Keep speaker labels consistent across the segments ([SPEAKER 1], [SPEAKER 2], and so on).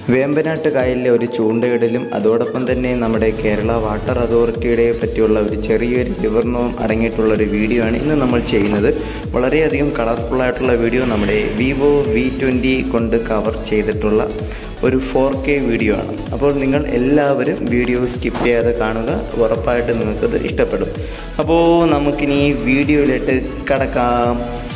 [SPEAKER 1] വേമ്പനാട്ട് കായലിലെ ഒരു ചൂണ്ടയിടലും അതോടൊപ്പം തന്നെ നമ്മുടെ കേരള വാട്ടർ അതോറിറ്റിയുടെ പറ്റിയുള്ള ഒരു ചെറിയൊരു വിവരണവും അടങ്ങിയിട്ടുള്ള ഒരു വീഡിയോ ആണ് ഇന്ന് നമ്മൾ ചെയ്യുന്നത് വളരെയധികം കളർഫുള്ളായിട്ടുള്ള വീഡിയോ നമ്മുടെ വിവോ വി ട്വൻറ്റി കൊണ്ട് കവർ ചെയ്തിട്ടുള്ള ഒരു ഫോർ കെ വീഡിയോ ആണ് അപ്പോൾ നിങ്ങൾ എല്ലാവരും വീഡിയോ സ്കിപ്പ് ചെയ്യാതെ കാണുക ഉറപ്പായിട്ട് നിങ്ങൾക്കത് ഇഷ്ടപ്പെടും അപ്പോൾ നമുക്കിനി വീഡിയോയിലിട്ട് കടക്കാം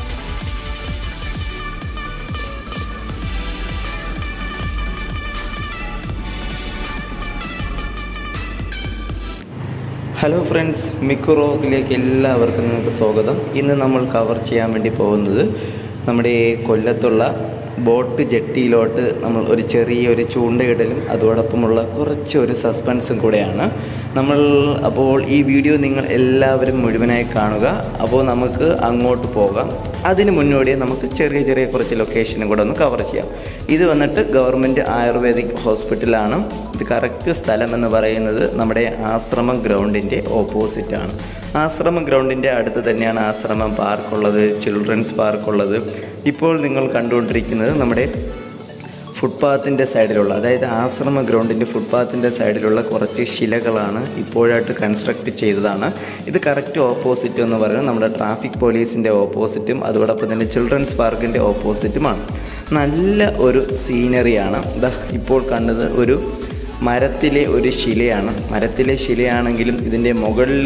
[SPEAKER 1] ഹലോ ഫ്രണ്ട്സ് മിക്കുറോക്കിലേക്ക് എല്ലാവർക്കും നിങ്ങൾക്ക് സ്വാഗതം ഇന്ന് നമ്മൾ കവർ ചെയ്യാൻ വേണ്ടി പോകുന്നത് നമ്മുടെ ഈ കൊല്ലത്തുള്ള ബോട്ട് ജെട്ടിയിലോട്ട് നമ്മൾ ഒരു ചെറിയൊരു ചൂണ്ടയിടലും അതോടൊപ്പമുള്ള കുറച്ച് ഒരു സസ്പെൻസും കൂടെയാണ് നമ്മൾ അപ്പോൾ ഈ വീഡിയോ നിങ്ങൾ എല്ലാവരും മുഴുവനായി കാണുക അപ്പോൾ നമുക്ക് അങ്ങോട്ട് പോകാം അതിന് മുന്നോടിയെ നമുക്ക് ചെറിയ ചെറിയ കുറച്ച് ലൊക്കേഷനും കൂടെ ഒന്ന് കവർ ചെയ്യാം ഇത് വന്നിട്ട് ഗവൺമെൻറ് ആയുർവേദിക് ഹോസ്പിറ്റലാണ് ഇത് കറക്റ്റ് സ്ഥലം എന്ന് പറയുന്നത് നമ്മുടെ ആശ്രമം ഗ്രൗണ്ടിൻ്റെ ഓപ്പോസിറ്റാണ് ആശ്രമം ഗ്രൗണ്ടിൻ്റെ അടുത്ത് തന്നെയാണ് ആശ്രമം പാർക്കുള്ളത് ചിൽഡ്രൻസ് പാർക്കുള്ളത് ഇപ്പോൾ നിങ്ങൾ കണ്ടുകൊണ്ടിരിക്കുന്നത് നമ്മുടെ ഫുട്പാത്തിൻ്റെ സൈഡിലുള്ള അതായത് ആശ്രമ ഗ്രൗണ്ടിൻ്റെ ഫുട്പാത്തിൻ്റെ സൈഡിലുള്ള കുറച്ച് ശിലകളാണ് ഇപ്പോഴായിട്ട് കൺസ്ട്രക്റ്റ് ചെയ്തതാണ് ഇത് കറക്റ്റ് ഓപ്പോസിറ്റ് എന്ന് പറയുന്നത് നമ്മുടെ ട്രാഫിക് പോലീസിൻ്റെ ഓപ്പോസിറ്റും അതോടൊപ്പം തന്നെ ചിൽഡ്രൻസ് പാർക്കിൻ്റെ ഓപ്പോസിറ്റുമാണ് നല്ല ഒരു സീനറിയാണ് ഇതാ ഇപ്പോൾ കണ്ടത് ഒരു മരത്തിലെ ഒരു ശിലയാണ് മരത്തിലെ ശിലയാണെങ്കിലും ഇതിൻ്റെ മുകളിൽ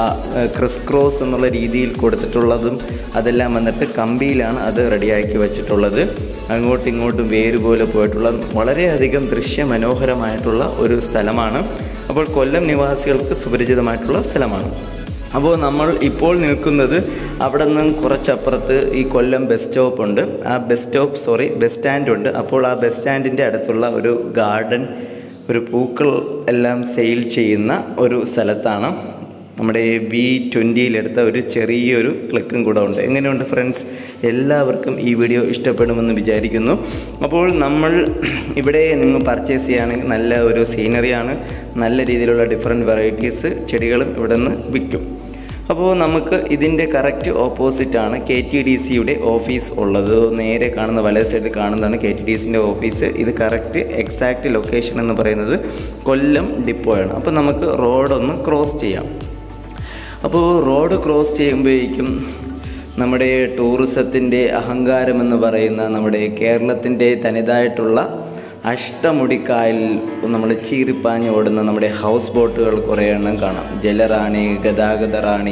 [SPEAKER 1] ക്രിസ് ക്രോസ് എന്നുള്ള രീതിയിൽ കൊടുത്തിട്ടുള്ളതും അതെല്ലാം വന്നിട്ട് കമ്പിയിലാണ് അത് റെഡിയാക്കി വെച്ചിട്ടുള്ളത് അങ്ങോട്ടും ഇങ്ങോട്ടും വേര് പോലെ പോയിട്ടുള്ള വളരെയധികം ദൃശ്യമനോഹരമായിട്ടുള്ള ഒരു സ്ഥലമാണ് അപ്പോൾ കൊല്ലം നിവാസികൾക്ക് സുപരിചിതമായിട്ടുള്ള സ്ഥലമാണ് അപ്പോൾ നമ്മൾ ഇപ്പോൾ നിൽക്കുന്നത് അവിടെ നിന്നും കുറച്ചപ്പുറത്ത് ഈ കൊല്ലം ബസ് സ്റ്റോപ്പ് ഉണ്ട് ആ bus stop sorry bus stand ഉണ്ട് അപ്പോൾ ആ ബസ് സ്റ്റാൻഡിൻ്റെ അടുത്തുള്ള ഒരു ഗാർഡൻ ഒരു പൂക്കൾ എല്ലാം സെയിൽ ചെയ്യുന്ന ഒരു സ്ഥലത്താണ് നമ്മുടെ വി ട്വൻറ്റിയിലെടുത്ത ഒരു ചെറിയൊരു ക്ലിക്കും കൂടെ ഉണ്ട് എങ്ങനെയുണ്ട് ഫ്രണ്ട്സ് എല്ലാവർക്കും ഈ വീഡിയോ ഇഷ്ടപ്പെടുമെന്ന് വിചാരിക്കുന്നു അപ്പോൾ നമ്മൾ ഇവിടെ നിങ്ങൾ പർച്ചേസ് ചെയ്യുകയാണെങ്കിൽ നല്ല ഒരു സീനറിയാണ് നല്ല രീതിയിലുള്ള ഡിഫറെൻറ്റ് വെറൈറ്റീസ് ചെടികളും ഇവിടെ നിന്ന് വിൽക്കും അപ്പോൾ നമുക്ക് ഇതിൻ്റെ കറക്റ്റ് ഓപ്പോസിറ്റാണ് കെ ടി ഡി സിയുടെ ഓഫീസ് ഉള്ളത് നേരെ കാണുന്ന വല സൈഡിൽ കാണുന്നതാണ് കെ ടി ഡി സിൻ്റെ ഓഫീസ് ഇത് കറക്റ്റ് എക്സാക്റ്റ് ലൊക്കേഷൻ എന്ന് പറയുന്നത് കൊല്ലം ഡിപ്പോയാണ് അപ്പോൾ നമുക്ക് റോഡൊന്ന് ക്രോസ് ചെയ്യാം അപ്പോൾ റോഡ് ക്രോസ് ചെയ്യുമ്പോഴേക്കും നമ്മുടെ ടൂറിസത്തിൻ്റെ അഹങ്കാരം എന്ന് പറയുന്ന നമ്മുടെ കേരളത്തിൻ്റെ തനതായിട്ടുള്ള അഷ്ടമുടിക്കായൽ നമ്മൾ ചീറിപ്പാഞ്ഞ് ഓടുന്ന നമ്മുടെ ഹൗസ് ബോട്ടുകൾ കുറേ എണ്ണം കാണാം ജലറാണി ഗതാഗത റാണി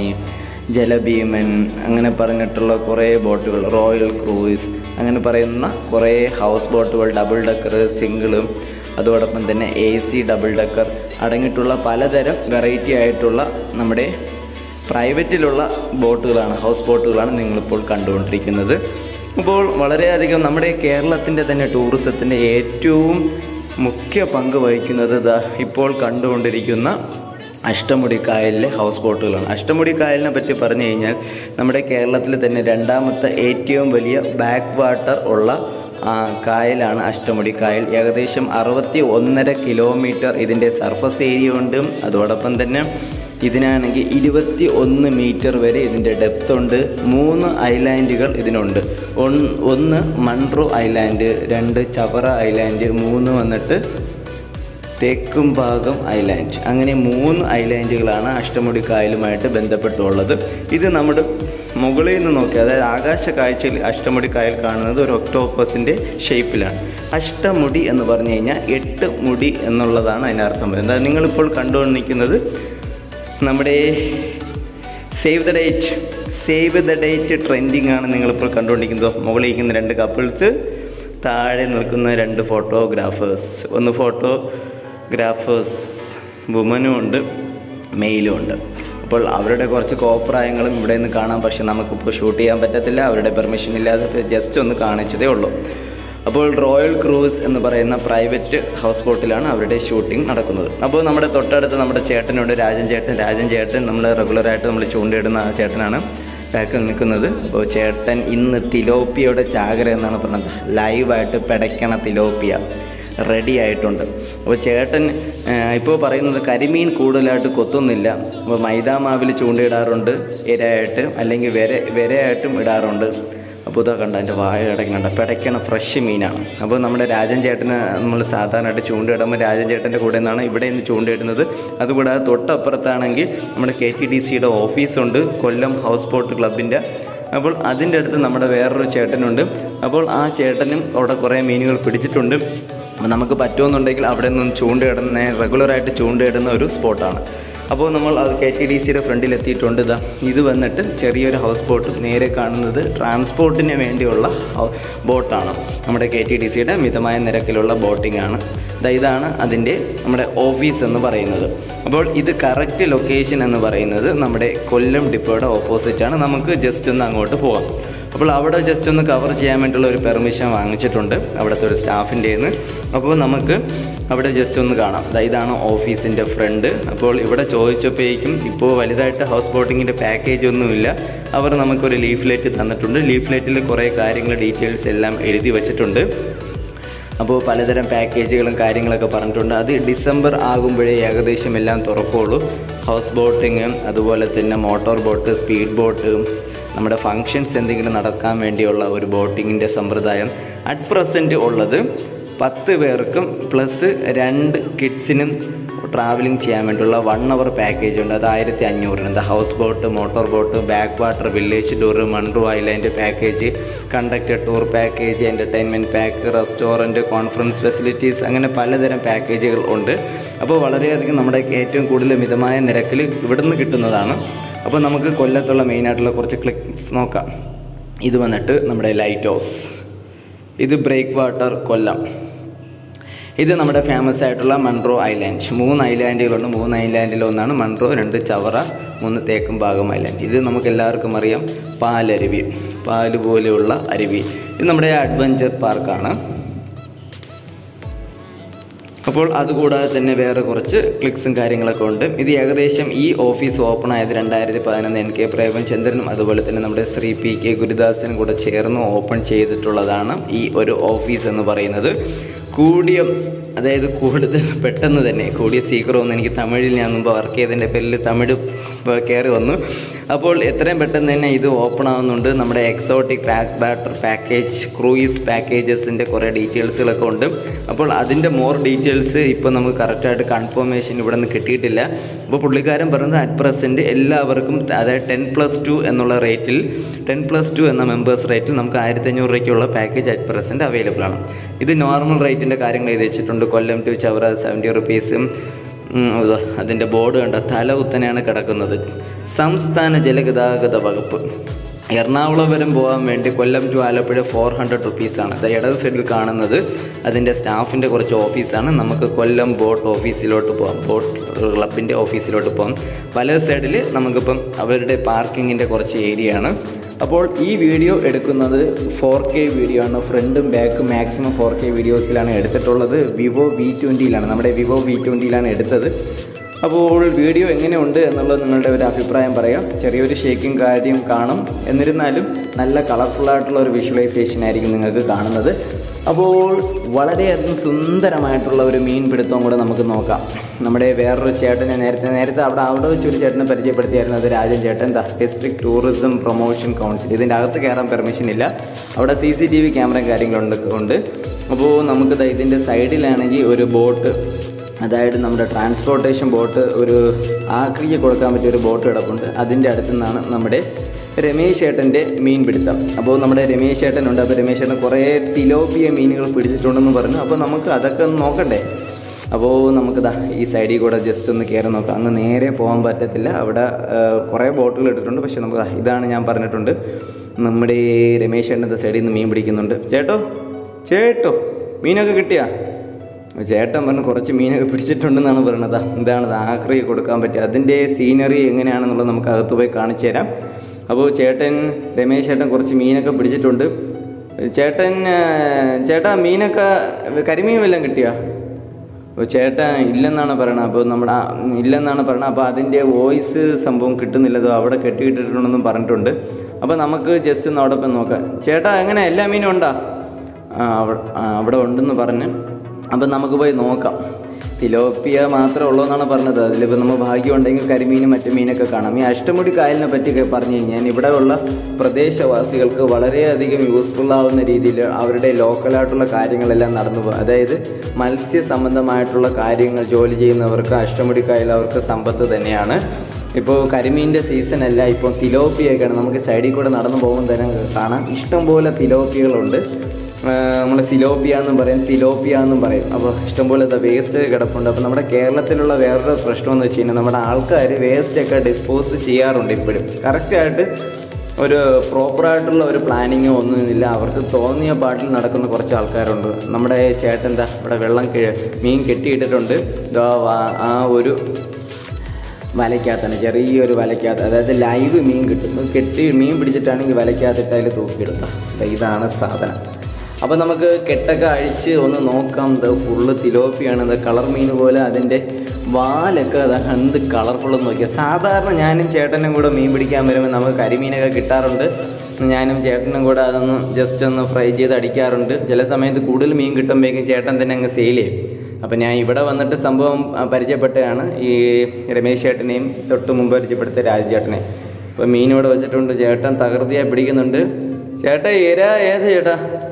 [SPEAKER 1] ജലഭീമൻ അങ്ങനെ പറഞ്ഞിട്ടുള്ള കുറേ ബോട്ടുകൾ റോയൽ ക്രൂയിസ് അങ്ങനെ പറയുന്ന കുറേ ഹൗസ് ബോട്ടുകൾ ഡബിൾ ഡക്കർ സിംഗിളും അതോടൊപ്പം തന്നെ എ സി ഡബിൾ ഡക്കർ അടങ്ങിയിട്ടുള്ള പലതരം വെറൈറ്റി ആയിട്ടുള്ള നമ്മുടെ പ്രൈവറ്റിലുള്ള ബോട്ടുകളാണ് ഹൗസ് ബോട്ടുകളാണ് നിങ്ങളിപ്പോൾ കണ്ടുകൊണ്ടിരിക്കുന്നത് അപ്പോൾ വളരെയധികം നമ്മുടെ കേരളത്തിൻ്റെ തന്നെ ടൂറിസത്തിൻ്റെ ഏറ്റവും മുഖ്യ പങ്ക് വഹിക്കുന്നത് ഇതാ ഇപ്പോൾ കണ്ടുകൊണ്ടിരിക്കുന്ന അഷ്ടമുടി കായലിലെ ഹൗസ് ബോട്ടുകളാണ് അഷ്ടമുടി കായലിനെ പറ്റി പറഞ്ഞു കഴിഞ്ഞാൽ നമ്മുടെ കേരളത്തിൽ തന്നെ രണ്ടാമത്തെ ഏറ്റവും വലിയ ബാക്ക് വാട്ടർ ഉള്ള കായലാണ് അഷ്ടമുടി കായൽ ഏകദേശം അറുപത്തി ഒന്നര കിലോമീറ്റർ ഇതിൻ്റെ സർഫസ് ഏരിയ ഉണ്ട് അതോടൊപ്പം തന്നെ ഇതിനാണെങ്കിൽ ഇരുപത്തി ഒന്ന് മീറ്റർ വരെ ഇതിൻ്റെ ഡെപ്ത് ഉണ്ട് മൂന്ന് ഐലാൻഡുകൾ ഇതിനുണ്ട് ഒന്ന് മൺട്രോ ഐലാൻഡ് രണ്ട് ചവറ ഐലാൻഡ് മൂന്ന് വന്നിട്ട് തെക്കും ഭാഗം ഐലാൻഡ് അങ്ങനെ മൂന്ന് ഐലാൻഡുകളാണ് അഷ്ടമുടി കായലുമായിട്ട് ബന്ധപ്പെട്ടുള്ളത് ഇത് നമ്മുടെ മുകളിൽ നിന്ന് നോക്കി അതായത് ആകാശ കാഴ്ചയിൽ അഷ്ടമുടി കായൽ കാണുന്നത് ഒരു ഒക്ടോപ്പസിൻ്റെ ഷേപ്പിലാണ് അഷ്ടമുടി എന്ന് പറഞ്ഞു കഴിഞ്ഞാൽ എട്ട് മുടി എന്നുള്ളതാണ് അതിനർത്ഥം വരുന്നത് നിങ്ങളിപ്പോൾ കണ്ടുകൊണ്ടിരിക്കുന്നത് നമ്മുടെ save the date save the date trending ആണ് നിങ്ങളിപ്പോൾ കണ്ടുകൊണ്ടിരിക്കുന്നത് മുകളിൽ ഇരിക്കുന്ന രണ്ട് കപ്പിൾസ് താഴെ നിൽക്കുന്ന രണ്ട് ഫോട്ടോഗ്രാഫേഴ്സ് ഒന്ന് ഫോട്ടോഗ്രാഫേഴ്സ് വുമനും ഉണ്ട് മെയിലും ഉണ്ട് അപ്പോൾ അവരുടെ കുറച്ച് കോപ്രായങ്ങളും ഇവിടെ നിന്ന് കാണാം പക്ഷെ നമുക്കിപ്പോൾ ഷൂട്ട് ചെയ്യാൻ പറ്റത്തില്ല അവരുടെ പെർമിഷൻ ഇല്ലാതെ ജസ്റ്റ് ഒന്ന് കാണിച്ചതേ ഉള്ളൂ അപ്പോൾ റോയൽ ക്രൂസ് എന്ന് പറയുന്ന പ്രൈവറ്റ് ഹൗസ് ബോട്ടിലാണ് അവരുടെ ഷൂട്ടിംഗ് നടക്കുന്നത് അപ്പോൾ നമ്മുടെ തൊട്ടടുത്ത് നമ്മുടെ ചേട്ടനുണ്ട് രാജൻ ചേട്ടൻ രാജൻ ചേട്ടൻ നമ്മൾ റെഗുലറായിട്ട് നമ്മൾ ചൂണ്ടയിടുന്ന ആ ചേട്ടനാണ് ബാക്കിൽ നിൽക്കുന്നത് അപ്പോൾ ചേട്ടൻ ഇന്ന് തിലോപ്പിയയുടെ ചാകര എന്നാണ് പറഞ്ഞത് ലൈവായിട്ട് പിടയ്ക്കണ തിലോപ്പിയ റെഡി ആയിട്ടുണ്ട് അപ്പോൾ ചേട്ടൻ ഇപ്പോൾ പറയുന്നത് കരിമീൻ കൂടുതലായിട്ട് കൊത്തുന്നില്ല അപ്പോൾ മൈദാമാവിൽ ചൂണ്ടയിടാറുണ്ട് ഇരയായിട്ട് അല്ലെങ്കിൽ വിര വിരയായിട്ടും ഇടാറുണ്ട് അപ്പോൾ അപ്പോൾ ഇതാ കണ്ട എൻ്റെ വായ കിടക്കുന്നുണ്ട് പിടയ്ക്കണ ഫ്രഷ് മീനാണ് അപ്പോൾ നമ്മുടെ രാജൻ ചേട്ടന് നമ്മൾ സാധാരണയായിട്ട് ചൂണ്ടയിടുമ്പോൾ രാജൻ ചേട്ടൻ്റെ കൂടെ നിന്നാണ് ഇവിടെ നിന്ന് ചൂണ്ടയിടുന്നത് അതുകൂടാതെ തൊട്ടപ്പുറത്താണെങ്കിൽ നമ്മുടെ കെ ടി ഡി സിയുടെ ഓഫീസുണ്ട് കൊല്ലം ഹൗസ് ബോട്ട് ക്ലബിൻ്റെ അപ്പോൾ അതിൻ്റെ അടുത്ത് നമ്മുടെ വേറൊരു ചേട്ടനുണ്ട് അപ്പോൾ ആ ചേട്ടനും അവിടെ കുറേ മീനുകൾ പിടിച്ചിട്ടുണ്ട് അപ്പോൾ നമുക്ക് പറ്റുമെന്നുണ്ടെങ്കിൽ അവിടെ നിന്ന് ചൂണ്ടയിടുന്ന റെഗുലറായിട്ട് ചൂണ്ടയിടുന്ന ഒരു സ്പോട്ടാണ് അപ്പോൾ നമ്മൾ അത് കെ ടി ഡി സിയുടെ ഫ്രണ്ടിൽ എത്തിയിട്ടുണ്ട് ഇതാ ഇത് വന്നിട്ട് ചെറിയൊരു ഹൗസ് ബോട്ട് നേരെ കാണുന്നത് ട്രാൻസ്പോർട്ടിന് വേണ്ടിയുള്ള ഹൗ- ബോട്ടാണ് നമ്മുടെ കെ ടി ഡി സിയുടെ മിതമായ നിരക്കിലുള്ള ബോട്ടിംഗ് ആണ് ദാ ഇതാണ് അതിൻ്റെ നമ്മുടെ ഓഫീസ് എന്ന് പറയുന്നത് അപ്പോൾ ഇത് കറക്റ്റ് ലൊക്കേഷൻ എന്ന് പറയുന്നത് നമ്മുടെ കൊല്ലം ഡിപ്പോയുടെ ഓപ്പോസിറ്റാണ് നമുക്ക് ജസ്റ്റ് ഒന്ന് അങ്ങോട്ട് പോകാം അപ്പോൾ അവിടെ ജസ്റ്റ് ഒന്ന് കവർ ചെയ്യാൻ വേണ്ടിയുള്ള ഒരു പെർമിഷൻ വാങ്ങിച്ചിട്ടുണ്ട് അവിടുത്തെ ഒരു സ്റ്റാഫിൻ്റെ നിന്ന് അപ്പോൾ നമുക്ക് അവിടെ ജസ്റ്റ് ഒന്ന് കാണാം ദാ ഇതാണ് ഓഫീസിൻ്റെ ഫ്രണ്ട് അപ്പോൾ ഇവിടെ ചോദിച്ചപ്പോഴേക്കും ഇപ്പോൾ വലുതായിട്ട് ഹൗസ് ബോട്ടിങ്ങിൻ്റെ പാക്കേജ് ഒന്നുമില്ല അവർ നമുക്കൊരു ലീഫ്ലെറ്റ് തന്നിട്ടുണ്ട് ലീഫ്ലെറ്റിൽ കുറേ കാര്യങ്ങൾ ഡീറ്റെയിൽസ് എല്ലാം എഴുതി വച്ചിട്ടുണ്ട് അപ്പോൾ പലതരം പാക്കേജുകളും കാര്യങ്ങളൊക്കെ പറഞ്ഞിട്ടുണ്ട് അത് ഡിസംബർ ആകുമ്പോഴേ ഏകദേശം എല്ലാം തുറക്കുള്ളൂ ഹൗസ് ബോട്ടിങ് അതുപോലെ തന്നെ മോട്ടോർ ബോട്ട് സ്പീഡ് ബോട്ട് നമ്മുടെ ഫങ്ഷൻസ് എന്തെങ്കിലും നടക്കാൻ വേണ്ടിയുള്ള ഒരു ബോട്ടിങ്ങിൻ്റെ സമ്പ്രദായം അറ്റ് പ്രസൻറ്റ് ഉള്ളത് പത്ത് പേർക്കും പ്ലസ് രണ്ട് കിഡ്സിനും ട്രാവലിംഗ് ചെയ്യാൻ വേണ്ടിയുള്ള വൺ അവർ പാക്കേജ് ഉണ്ട് അത് ആയിരത്തി അഞ്ഞൂറിന് the houseboat motor boat backwater village tour Munroe island package conductor tour package entertainment pack restaurant conference facilities അങ്ങനെ പലതരം പാക്കേജുകൾ ഉണ്ട് അപ്പോൾ വളരെയധികം നമ്മുടെ ഏറ്റവും കൂടുതൽ മിതമായ നിരക്കിൽ ഇവിടുന്ന് കിട്ടുന്നതാണ് അപ്പോൾ നമുക്ക് കൊല്ലത്തുള്ള മെയിനായിട്ടുള്ള കുറച്ച് ക്ലിക്സ് നോക്കാം ഇത് വന്നിട്ട് നമ്മുടെ ലൈറ്റ് ഹൗസ് ഇത് ബ്രേക്ക് വാട്ടർ കൊല്ലം ഇത് നമ്മുടെ ഫേമസ് ആയിട്ടുള്ള മൺട്രോ ഐലാൻഡ് മൂന്ന് ഐലാൻഡുകളുണ്ട് മൂന്ന് ഐലാൻഡിൽ ഒന്നാണ് മൺട്രോ രണ്ട് ചവറ മൂന്ന് തേക്കും ഭാഗം ഐലാൻഡ് ഇത് നമുക്ക് എല്ലാവർക്കും അറിയാം പാലരുവി പാല് പോലെയുള്ള അരുവി ഇത് നമ്മുടെ അഡ്വഞ്ചർ പാർക്കാണ് അപ്പോൾ അതുകൂടാതെ തന്നെ വേറെ കുറച്ച് ക്ലിക്സും കാര്യങ്ങളൊക്കെ ഉണ്ട് ഇത് ഏകദേശം ഈ ഓഫീസ് ഓപ്പൺ ആയത് രണ്ടായിരത്തി പതിനൊന്ന് എൻ കെ പ്രേമചന്ദ്രനും അതുപോലെ തന്നെ നമ്മുടെ ശ്രീ പി കെ ഗുരുദാസനും കൂടെ ചേർന്ന് ഓപ്പൺ ചെയ്തിട്ടുള്ളതാണ് ഈ ഒരു ഓഫീസ് എന്ന് പറയുന്നത് കൂടിയ അതായത് കൂടുതൽ പെട്ടെന്ന് തന്നെ കൂടിയ സീക്രമൊന്നും എനിക്ക് തമിഴിൽ ഞാൻ മുമ്പ് വർക്ക് ചെയ്തതിൻ്റെ പേരിൽ തമിഴ് കയറി വന്നു അപ്പോൾ എത്രയും പെട്ടെന്ന് തന്നെ ഇത് ഓപ്പൺ ആവുന്നുണ്ട് നമ്മുടെ exotic back water package cruise പാക്കേജസിൻ്റെ കുറേ ഡീറ്റെയിൽസുകളൊക്കെ ഉണ്ട് അപ്പോൾ അതിൻ്റെ മോർ ഡീറ്റെയിൽസ് ഇപ്പോൾ നമുക്ക് കറക്റ്റായിട്ട് കൺഫർമേഷൻ ഇവിടെ നിന്ന് കിട്ടിയിട്ടില്ല അപ്പോൾ പുള്ളിക്കാരൻ പറയുന്നത് അറ്റ് പ്രസൻറ്റ് എല്ലാവർക്കും അതായത് ടെൻ പ്ലസ് ടു എന്നുള്ള റേറ്റിൽ ടെൻ പ്ലസ് ടു എന്ന മെമ്പേഴ്സ് റേറ്റിൽ നമുക്ക് ആയിരത്തി അഞ്ഞൂറ് രൂപയ്ക്കുള്ള പാക്കേജ് അറ്റ് പ്രസൻറ്റ് അവൈലബിൾ ആണ് ഇത് നോർമൽ റേറ്റിൻ്റെ കാര്യങ്ങൾ എഴുതി വെച്ചിട്ടുണ്ട് കൊല്ലം ടു ചവറ സെവൻറ്റി റുപ്പീസും അതിൻ്റെ ബോർഡ് കണ്ട തല കുത്തനെയാണ് കിടക്കുന്നത് സംസ്ഥാന ജലഗതാഗത വകുപ്പ് എറണാകുളം വരെ പോകാൻ വേണ്ടി Kollam to Alappuzha four hundred റുപ്പീസാണ് അത് ഇടത് സൈഡിൽ കാണുന്നത് അതിൻ്റെ സ്റ്റാഫിൻ്റെ കുറച്ച് ഓഫീസാണ് നമുക്ക് കൊല്ലം ബോട്ട് ഓഫീസിലോട്ട് പോകാം ബോട്ട് ക്ലബിൻ്റെ ഓഫീസിലോട്ട് പോകാം വലത് സൈഡിൽ നമുക്കിപ്പം അവരുടെ പാർക്കിങ്ങിൻ്റെ കുറച്ച് ഏരിയയാണ് അപ്പോൾ ഈ വീഡിയോ എടുക്കുന്നത് ഫോർ കെ വീഡിയോ ആണ് ഫ്രണ്ടും ബാക്കും മാക്സിമം ഫോർ കെ വീഡിയോസിലാണ് എടുത്തിട്ടുള്ളത് വിവോ വി ട്വൻറ്റിയിലാണ് നമ്മുടെ വിവോ വി ട്വൻറ്റിയിലാണ് എടുത്തത് അപ്പോൾ വീഡിയോ എങ്ങനെയുണ്ട് എന്നുള്ളത് നിങ്ങളുടെ ഒരു അഭിപ്രായം പറയാം ചെറിയൊരു ഷേക്കിംഗ് കാര്യം കാണും എന്നിരുന്നാലും നല്ല കളർഫുള്ളായിട്ടുള്ള ഒരു വിഷ്വലൈസേഷൻ ആയിരിക്കും നിങ്ങൾക്ക് കാണുന്നത് അപ്പോൾ വളരെയധികം സുന്ദരമായിട്ടുള്ള ഒരു മീൻ പിടുത്തവും കൂടെ നമുക്ക് നോക്കാം നമ്മുടെ വേറൊരു ചേട്ടനെ നേരത്തെ നേരത്തെ അവിടെ അവിടെ വെച്ച് ഒരു ചേട്ടനെ പരിചയപ്പെടുത്തിയായിരുന്നു അത് രാജൻ ചേട്ടൻ the district tourism promotion council ഇതിൻ്റെ അകത്ത് കയറാൻ പെർമിഷൻ ഇല്ല അവിടെ സി സി ടി വി ക്യാമറയും കാര്യങ്ങളുണ്ട് ഉണ്ട് അപ്പോൾ നമുക്ക് ദാ ഇതിൻ്റെ സൈഡിലാണെങ്കിൽ ഒരു ബോട്ട് അതായത് നമ്മുടെ ട്രാൻസ്പോർട്ടേഷൻ ബോട്ട് ഒരു ആക്രിക്ക് കൊടുക്കാൻ പറ്റിയ ഒരു ബോട്ട് കിടപ്പുണ്ട് അതിൻ്റെ അടുത്തു നിന്നാണ് നമ്മുടെ രമേശ് ഏട്ടൻ്റെ മീൻ പിടുത്തം അപ്പോൾ നമ്മുടെ രമേശ് ഏട്ടനുണ്ട് അപ്പോൾ രമേശ് ഏട്ടൻ കുറേ തിലോപ്പിയ മീനുകൾ പിടിച്ചിട്ടുണ്ടെന്ന് പറഞ്ഞു അപ്പോൾ നമുക്ക് അതൊക്കെ ഒന്ന് നോക്കണ്ടേ അപ്പോൾ നമുക്ക് ദാ ഈ സൈഡിൽ കൂടെ ജസ്റ്റ് ഒന്ന് കയറി നോക്കാം അങ്ങ് നേരെ പോകാൻ പറ്റത്തില്ല അവിടെ ആ, കുറേ ബോട്ടുകൾ ഇട്ടിട്ടുണ്ട് പക്ഷേ നമുക്ക് ദാ ഇതാണ് ഞാൻ പറഞ്ഞിട്ടുണ്ട് നമ്മുടെ ഈ രമേശ് ഏട്ടൻ്റെ സൈഡിൽ നിന്ന് മീൻ പിടിക്കുന്നുണ്ട് ചേട്ടോ ചേട്ടോ മീനൊക്കെ കിട്ടിയാ ചേട്ടൻ പറഞ്ഞു കുറച്ച് മീനൊക്കെ പിടിച്ചിട്ടുണ്ടെന്നാണ് പറയണത് ഇതാണ് ആക്രി കൊടുക്കാൻ പറ്റുക അതിൻ്റെ സീനറി എങ്ങനെയാണെന്നുള്ളത് നമുക്ക് അകത്ത് പോയി കാണിച്ചു തരാം അപ്പോൾ ചേട്ടൻ രമേശ് ചേട്ടൻ കുറച്ച് മീനൊക്കെ പിടിച്ചിട്ടുണ്ട് ചേട്ടൻ ആ, ചേട്ടാ മീനൊക്കെ കരിമീൻ വല്ലതും കിട്ടിയോ അപ്പോൾ ചേട്ടൻ ഇല്ലെന്നാണ് പറയണത് അപ്പോൾ നമ്മുടെ ആ, ഇല്ലെന്നാണ് പറയണത് അപ്പോൾ അതിൻ്റെ വോയിസ് സംഭവം കിട്ടുന്നില്ലതോ അവിടെ കെട്ടിയിട്ടിട്ടുണ്ടെന്നും പറഞ്ഞിട്ടുണ്ട് അപ്പോൾ നമുക്ക് ജസ്റ്റ് ഒന്ന് അവിടെ പോയി നോക്കാം ചേട്ടാ എങ്ങനെ എല്ലാ മീനും ഉണ്ടോ ആ അവിടെ ആ, അവിടെ ഉണ്ടെന്ന് പറഞ്ഞ് അപ്പം നമുക്ക് പോയി നോക്കാം തിലോപ്പിയ മാത്രമേ ഉള്ളൂ എന്നാണ് പറഞ്ഞത് അതിലിപ്പോൾ നമ്മൾ ഭാഗ്യം ഉണ്ടെങ്കിൽ കരിമീനും മറ്റു മീനൊക്കെ കാണാം ഈ അഷ്ടമുടി കായലിനെ പറ്റി പറഞ്ഞു കഴിഞ്ഞാൽ ഇവിടെയുള്ള പ്രദേശവാസികൾക്ക് വളരെയധികം യൂസ്ഫുൾ ആവുന്ന രീതിയിൽ അവരുടെ ലോക്കലായിട്ടുള്ള കാര്യങ്ങളെല്ലാം നടന്നു പോകും അതായത് മത്സ്യ സംബന്ധമായിട്ടുള്ള കാര്യങ്ങൾ ജോലി ചെയ്യുന്നവർക്ക് അഷ്ടമുടി കായൽ അവർക്ക് സമ്പത്ത് തന്നെയാണ് ഇപ്പോൾ കരിമീൻ്റെ സീസൺ അല്ല ഇപ്പോൾ തിലോപ്പിയൊക്കെയാണ് നമുക്ക് സൈഡിൽ കൂടെ നടന്നു പോകുമ്പോൾ തന്നെ കാണാം ഇഷ്ടംപോലെ തിലോപ്പികളുണ്ട് നമ്മൾ സിലോപ്പിയ എന്നും പറയും തിലോപ്പിയ എന്നും പറയും അപ്പോൾ ഇഷ്ടംപോലെ വേസ്റ്റ് കിടപ്പുണ്ട് അപ്പോൾ നമ്മുടെ കേരളത്തിലുള്ള വേറൊരു പ്രശ്നം എന്ന് വെച്ച് കഴിഞ്ഞാൽ നമ്മുടെ ആൾക്കാർ വേസ്റ്റൊക്കെ ഡിസ്പോസ് ചെയ്യാറുണ്ട് ഇപ്പോഴും കറക്റ്റായിട്ട് ഒരു പ്രോപ്പറായിട്ടുള്ള ഒരു പ്ലാനിങ്ങോ ഒന്നുമില്ല അവർക്ക് തോന്നിയ പാട്ടിൽ നടക്കുന്ന കുറച്ച് ആൾക്കാരുണ്ട് നമ്മുടെ ചേട്ടൻ എന്താ ഇവിടെ വെള്ളം കി- മീൻ കെട്ടിയിട്ടിട്ടുണ്ട് ഇതാ വാ- ആ ഒരു വലയ്ക്കകത്താണ് ചെറിയൊരു വലയ്ക്കകത്ത് അതായത് ലൈവ് മീൻ കിട്ടും കെട്ടി മീൻ പിടിച്ചിട്ടാണെങ്കിൽ വലയ്ക്കകത്തിട്ട് അതിൽ തൂക്കിയിടുക ദാ ഇതാണ് സാധനം അപ്പോൾ നമുക്ക് കെട്ടൊക്കെ അഴിച്ച് ഒന്ന് നോക്കാം ഇത് ഫുള്ള് തിലോപ്പിയാണ് ഇത് കളർ മീൻ പോലെ അതിൻ്റെ വാലൊക്കെ അത് എന്ത് കളർഫുള്ളെന്ന് നോക്കിയാൽ സാധാരണ ഞാനും ചേട്ടനും കൂടെ മീൻ പിടിക്കാൻ വരുമ്പോൾ നമുക്ക് കരിമീനൊക്കെ കിട്ടാറുണ്ട് ഞാനും ചേട്ടനും കൂടെ അതൊന്ന് ജസ്റ്റ് ഒന്ന് ഫ്രൈ ചെയ്ത് അടിക്കാറുണ്ട് ചില സമയത്ത് കൂടുതൽ മീൻ കിട്ടുമ്പോഴേക്കും ചേട്ടൻ തന്നെ അങ്ങ് സെയിൽ ചെയ്യും അപ്പം ഞാൻ ഇവിടെ വന്നിട്ട് സംഭവം ആ, പരിചയപ്പെട്ടതാണ് ഈ രമേശ് ചേട്ടനെയും തൊട്ട് മുമ്പ് പരിചയപ്പെടുത്തിയ രാജ് ചേട്ടനെ അപ്പോൾ മീൻ ഇവിടെ വെച്ചിട്ടുണ്ട് ചേട്ടൻ തകൃതിയായി പിടിക്കുന്നുണ്ട് ചേട്ടാ ഏരാ ഏതാ ചേട്ടാ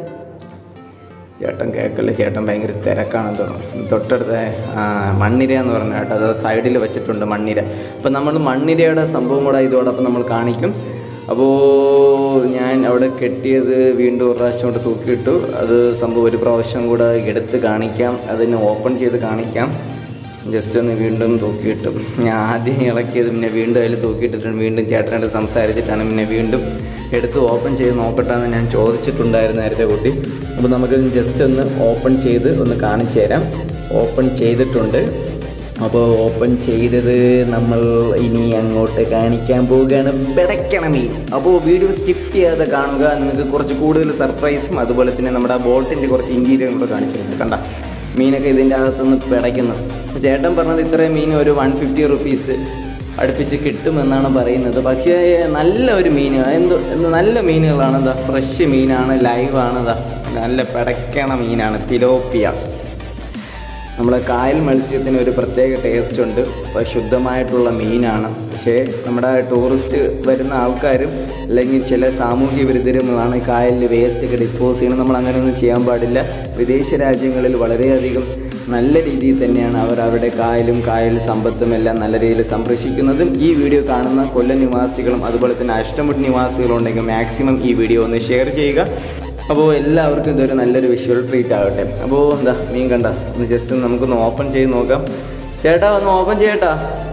[SPEAKER 1] ചേട്ടൻ കേൾക്കല്ലേ ചേട്ടൻ ഭയങ്കര തിരക്കാണെന്ന് തോന്നുന്നു തൊട്ടടുത്ത ആ, മണ്ണിര എന്ന് പറഞ്ഞ കേട്ടോ അത് സൈഡിൽ വെച്ചിട്ടുണ്ട് മണ്ണിര അപ്പം നമ്മൾ മണ്ണിരയുടെ സംഭവം കൂടെ ഇതോടൊപ്പം നമ്മൾ കാണിക്കും അപ്പോൾ ഞാൻ അവിടെ കെട്ടിയത് വീണ്ടും ഒരു പ്രാവശ്യം കൊണ്ട് തൂക്കിയിട്ടു അത് സംഭവം ഒരു പ്രാവശ്യം കൂടെ എടുത്ത് കാണിക്കാം അതിന് ഓപ്പൺ ചെയ്ത് കാണിക്കാം ജസ്റ്റ് ഒന്ന് വീണ്ടും തൂക്കിയിട്ടു ഞാൻ ആദ്യം ഇളക്കിയത് പിന്നെ വീണ്ടും അതിൽ തൂക്കിയിട്ടിട്ടുണ്ട് വീണ്ടും ചേട്ടനോട് സംസാരിച്ചിട്ടാണ് പിന്നെ വീണ്ടും എടുത്ത് ഓപ്പൺ ചെയ്ത് നോക്കട്ടെന്ന് ഞാൻ ചോദിച്ചിട്ടുണ്ടായിരുന്നു നേരത്തെ കുട്ടി അപ്പോൾ നമുക്ക് ജസ്റ്റ് ഒന്ന് ഓപ്പൺ ചെയ്ത് ഒന്ന് കാണിച്ചു തരാം ഓപ്പൺ ചെയ്തിട്ടുണ്ട് അപ്പോൾ ഓപ്പൺ ചെയ്തത് നമ്മൾ ഇനി അങ്ങോട്ട് കാണിക്കാൻ പോവുകയാണ് പിടയ്ക്കണ മീൻ അപ്പോൾ വീഡിയോ സ്കിപ്പ് ചെയ്യാതെ കാണുക നിങ്ങൾക്ക് കുറച്ച് കൂടുതൽ സർപ്രൈസും അതുപോലെ തന്നെ നമ്മുടെ ബോട്ടിൻ്റെ കുറച്ച് ഇൻറ്റീരിയറും കൂടെ കാണിച്ചിട്ടുണ്ട് കണ്ട മീനൊക്കെ ഇതിൻ്റെ അകത്തുനിന്ന് പിടയ്ക്കുന്നു അപ്പോൾ ചേട്ടൻ പറഞ്ഞത് ഇത്രയും മീൻ ഒരു വൺ ഫിഫ്റ്റി റുപ്പീസ് അടുപ്പിച്ച് കിട്ടുമെന്നാണ് പറയുന്നത് പക്ഷേ നല്ല ഒരു മീൻ എന്തോ എന്ത് നല്ല മീനുകളാണ് എന്താ ഫ്രഷ് മീനാണ് ലൈവാണ് ഇതാ നല്ല പിടയ്ക്കണ മീനാണ് തിലോപ്പിയ നമ്മളെ കായൽ മത്സ്യത്തിന് ഒരു പ്രത്യേക ടേസ്റ്റ് ഉണ്ട് അപ്പോൾ ശുദ്ധമായിട്ടുള്ള മീനാണ് പക്ഷേ നമ്മുടെ ടൂറിസ്റ്റ് വരുന്ന ആൾക്കാരും അല്ലെങ്കിൽ ചില സാമൂഹ്യ വിരുദ്ധരുമാണ് കായലിൽ വേസ്റ്റ് ഒക്കെ ഡിസ്പോസ് ചെയ്യണം നമ്മൾ അങ്ങനെയൊന്നും ചെയ്യാൻ പാടില്ല വിദേശ രാജ്യങ്ങളിൽ വളരെയധികം നല്ല രീതിയിൽ തന്നെയാണ് അവർ അവരുടെ കായലും കായൽ സമ്പത്തും എല്ലാം നല്ല രീതിയിൽ സംരക്ഷിക്കുന്നതും ഈ വീഡിയോ കാണുന്ന കൊല്ലം നിവാസികളും അതുപോലെ തന്നെ അഷ്ടമുടി നിവാസികളും ഉണ്ടെങ്കിൽ മാക്സിമം ഈ വീഡിയോ ഒന്ന് ഷെയർ ചെയ്യുക അപ്പോൾ എല്ലാവർക്കും ഇതൊരു നല്ലൊരു വിഷ്വൽ ട്രീറ്റ് ആകട്ടെ അപ്പോൾ എന്താ മീൻ കണ്ട ഒന്ന് ജസ്റ്റ് നമുക്കൊന്ന് ഓപ്പൺ ചെയ്ത് നോക്കാം ചേട്ടാ ഒന്ന് ഓപ്പൺ ചെയ്യട്ടാ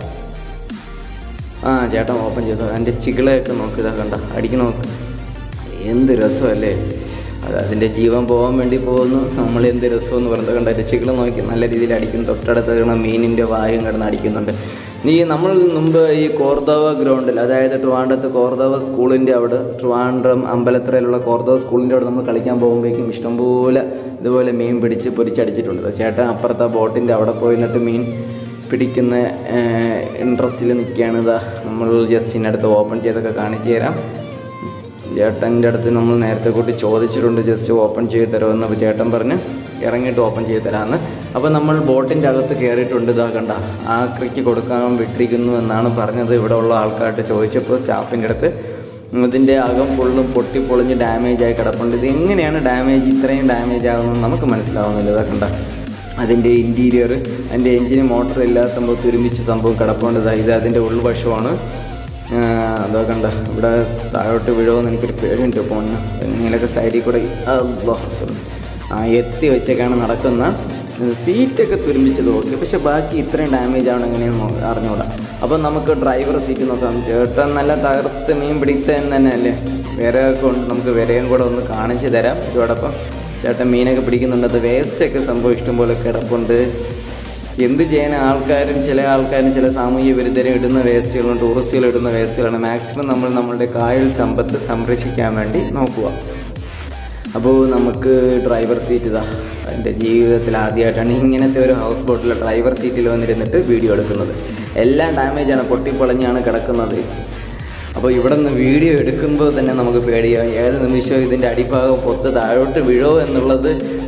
[SPEAKER 1] ആ ചേട്ടൻ ഓപ്പൺ ചെയ്തു എൻ്റെ ചികിളയൊക്കെ നോക്ക് ഇതാ കണ്ട അടിക്ക് നോക്ക് എന്ത് രസമല്ലേ അത് അതിൻ്റെ ജീവൻ പോകാൻ വേണ്ടി പോകുന്നു നമ്മൾ എന്ത് രസമെന്ന് പറഞ്ഞത് കണ്ട എൻ്റെ ചികിള നോക്കി നല്ല രീതിയിൽ അടിക്കുന്നു തൊട്ടടുത്ത് കിടന്ന മീനിൻ്റെ വായും കിടന്ന് അടിക്കുന്നുണ്ട് നീ നമ്മൾ മുമ്പ് ഈ കോർദോവ ഗ്രൗണ്ടിൽ അതായത് ട്രിവാൻഡ്രത്ത് കോർദോവ സ്കൂളിൻ്റെ അവിടെ ട്രിവാൻഡ്രം അമ്പലത്തറയിലുള്ള കോർദോവ സ്കൂളിൻ്റെ അവിടെ നമ്മൾ കളിക്കാൻ പോകുമ്പോഴേക്കും ഇഷ്ടംപോലെ ഇതുപോലെ മീൻ പിടിച്ച് പൊരിച്ചടിച്ചിട്ടുണ്ട് ചേട്ടൻ അപ്പുറത്തെ ബോട്ടിൻ്റെ അവിടെ പോയി നിന്നിട്ട് മീൻ പിടിക്കുന്ന ഇൻട്രസ്റ്റിൽ നിൽക്കുകയാണ് ഇതാ നമ്മൾ ജസ്റ്റ് ഇതിനടുത്ത് ഓപ്പൺ ചെയ്തൊക്കെ കാണിച്ചു തരാം ചേട്ടൻ്റെ അടുത്ത് നമ്മൾ നേരത്തെ കൂട്ടി ചോദിച്ചിട്ടുണ്ട് ജസ്റ്റ് ഓപ്പൺ ചെയ്ത് തരുമെന്ന് അപ്പോൾ ചേട്ടൻ പറഞ്ഞ് ഇറങ്ങിയിട്ട് ഓപ്പൺ ചെയ്ത് തരാമെന്ന് അപ്പോൾ നമ്മൾ ബോട്ടിൻ്റെ അകത്ത് കയറിയിട്ടുണ്ട് ഇതാ കണ്ട ആക്രിക്ക് കൊടുക്കാൻ വിട്ടിരിക്കുന്നു എന്നാണ് പറഞ്ഞത് ഇവിടെ ഉള്ള ആൾക്കാരുടെ ചോദിച്ചപ്പോൾ സ്റ്റാഫിൻ്റെ അടുത്ത് ഇതിൻ്റെ അകം ഫുള്ളും പൊട്ടി പൊളിഞ്ഞ് ഡാമേജ് ആയി കിടപ്പുണ്ട് ഇത് എങ്ങനെയാണ് ഡാമേജ് ഇത്രയും ഡാമേജ് ആകുന്നത് നമുക്ക് മനസ്സിലാവുന്നില്ല ഇതാ കണ്ട അതിൻ്റെ ഇൻറ്റീരിയർ അതിൻ്റെ എൻജിന് മോട്ടർ എല്ലാ സംഭവം തുരുമ്പിച്ച് സംഭവം കിടപ്പുണ്ട് ദാ ഇത് അതിൻ്റെ ഉൾവശമാണ് ആ, അതോ കണ്ട ഇവിടെ താഴോട്ട് വീഴുമെന്ന് എനിക്കൊരു പേടിയുണ്ട് ഫോണിന് ഇങ്ങനെയൊക്കെ സൈഡിൽ കൂടെ അല്ലാ, sorry. ആ എത്തി വെച്ചൊക്കെയാണ് നടക്കുന്ന സീറ്റൊക്കെ തുരുമ്പിച്ചത് ഓക്കെ പക്ഷെ ബാക്കി ഇത്രയും ഡാമേജ് ആവണം എങ്ങനെയെന്ന് നോ- അറിഞ്ഞൂടാ അപ്പം നമുക്ക് ഡ്രൈവർ സീറ്റ് നോക്കാം ചേട്ടൻ നല്ല തകർത്ത് മീൻ പിടിത്തൻ തന്നെ അല്ലേ വിരയൊക്കെ ഉണ്ട് നമുക്ക് വിരയും കൂടെ ഒന്ന് കാണിച്ചു തരാം ഇതോടൊപ്പം ചേട്ടൻ മീനൊക്കെ പിടിക്കുന്നുണ്ട് അത് വേസ്റ്റൊക്കെ സംഭവം ഇഷ്ടംപോലെ കിടപ്പുണ്ട് എന്ത് ചെയ്യാൻ ആൾക്കാരും ചില ആൾക്കാരും ചില സാമൂഹ്യ വിരുദ്ധരും ഇടുന്ന വേസ്റ്റുകളും ടൂറിസ്റ്റുകൾ ഇടുന്ന വേസ്റ്റുകളാണ് മാക്സിമം നമ്മൾ നമ്മളുടെ കായൽ സമ്പത്ത് സംരക്ഷിക്കാൻ വേണ്ടി നോക്കുക അപ്പോൾ നമുക്ക് ഡ്രൈവർ സീറ്റ് ഇതാ എൻ്റെ ജീവിതത്തിൽ ആദ്യമായിട്ടാണ് ഇങ്ങനത്തെ ഒരു ഹൗസ് ബോട്ടിലെ ഡ്രൈവർ സീറ്റിൽ വന്നിരുന്നിട്ട് വീഡിയോ എടുക്കുന്നത് എല്ലാം ഡാമേജാണ് പൊട്ടിപ്പൊളഞ്ഞാണ് കിടക്കുന്നത് അപ്പോൾ ഇവിടെ നിന്ന് വീഡിയോ എടുക്കുമ്പോൾ തന്നെ നമുക്ക് പേടിയാവും ഏത് നിമിഷവും ഇതിൻ്റെ അടിഭാഗം പൊത്ത് താഴോട്ട് വീഴോ എന്നുള്ളത്